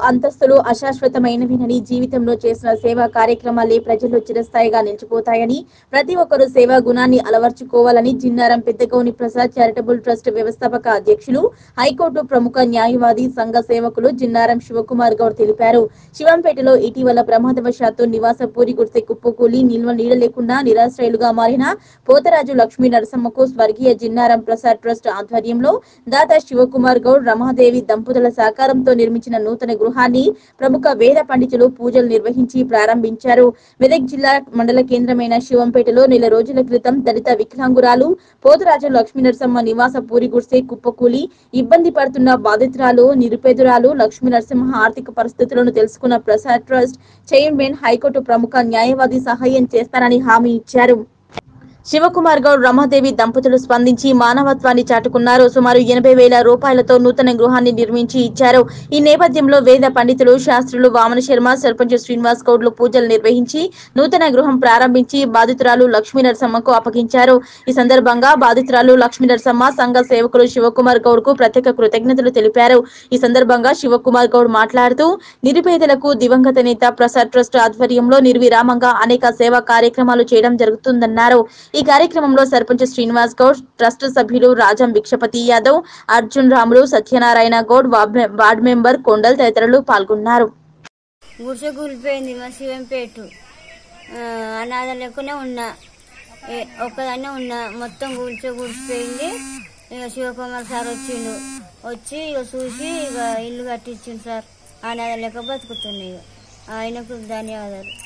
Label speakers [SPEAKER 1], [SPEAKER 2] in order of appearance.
[SPEAKER 1] అంతస్తులు అశాశ్వతమైనవినని జీవితంలో చేసిన సేవా కార్యక్రమాలే ప్రజల్లో చిరస్థాయిగా నిలిచిపోతాయని ప్రతి ఒక్కరూ సేవా గుణాన్ని అలవర్చుకోవాలని జిన్నారం పెద్దగౌని ప్రసాద్ చారిటబుల్ ట్రస్ట్ వ్యవస్థాపక అధ్యక్షులు హైకోర్టు ప్రముఖ న్యాయవాది సంఘ సేవకులు జిన్నారం శివకుమార్ గౌడ్ తెలిపారు శివంపేటలో ఇటీవల ప్రమాదవశాత్తు నివాస పూరి గుడిసె కుప్పకూలి నిల్వ నీడ లేకుండా నిరాశ్రయులుగా మారిన పోతరాజు లక్ష్మీ నరసమ్మకు స్వర్గీయ జిన్నారం ప్రసాద్ ట్రస్ట్ ఆధ్వర్యంలో దాత శివకుమార్ గౌడ్ రమాదేవి దంపతుల సహకారంతో నిర్మించిన నూతన గృహాన్ని ప్రముఖ వేద పండితులు పూజలు నిర్వహించి ప్రారంభించారు మెదక్ జిల్లా మండల కేంద్రమైన శివంపేటలో నెల రోజుల క్రితం దళిత వికలాంగురాలు పోతరాజు లక్ష్మీ నరసమ్మ నివాస పూరి గుడిసె కుప్పకూలి ఇబ్బంది పడుతున్న బాధితురాలు నిరుపేదరాలు లక్ష్మీ నరసింహ ఆర్థిక పరిస్థితులను తెలుసుకున్న ప్రసాద్ ట్రస్ట్ చైర్మన్ హైకోర్టు ప్రముఖ న్యాయవాది సహాయం చేస్తారని హామీ ఇచ్చారు శివకుమార్ గౌడ్ రమాదేవి దంపతులు స్పందించి మానవత్వాన్ని చాటుకున్నారు సుమారు ఎనభై వేల రూపాయలతో నూతన గృహాన్ని నిర్మించి ఇచ్చారు ఈ నేపథ్యంలో వేద పండితులు శాస్త్రులు వామన శర్మ సర్పంచ్ శ్రీనివాస్ గౌడ్లు పూజలు నిర్వహించి నూతన గృహం ప్రారంభించి బాధితురాలు లక్ష్మీ నరసమ్మకు అప్పగించారు ఈ సందర్భంగా బాధితురాలు లక్ష్మీ నరసమ్మ సంఘ సేవకులు శివకుమార్ గౌడ్ కు ప్రత్యేక కృతజ్ఞతలు తెలిపారు ఈ సందర్భంగా శివకుమార్ గౌడ్ మాట్లాడుతూ నిరుపేదలకు దివంగత నేత ప్రసాద్ ట్రస్ట్ ఆధ్వర్యంలో నిర్విరామంగా అనేక సేవా కార్యక్రమాలు చేయడం జరుగుతుందన్నారు ఈ కార్యక్రమంలో సర్పంచ్ శ్రీనివాస్ గౌడ్ ట్రస్ట్ సభ్యులు రాజం భిక్షపతి యాదవ్ అర్జున్ రాములు సత్యనారాయణ గౌడ్ వార్డ్ మె- వార్డ్ మెంబర్ కొండల్ తదితరులు పాల్గొన్నారు
[SPEAKER 2] గుడిసె కూలిపోయింది మా శివంపేట అనాథ లెక్కనే ఉన్నా ఏ- ఒక్కదాన్నే ఉన్నా మొత్తం కూల్చే కూలిపోయింది ఇక శివకుమార్ సార్ వచ్చిండు వచ్చి ఇక చూసి ఇక ఇల్లు కట్టించిండు సార్ అనాథ లెక్క బతుకుతున్నాయి ఇక ఆయనకు ధన్యవాదాలు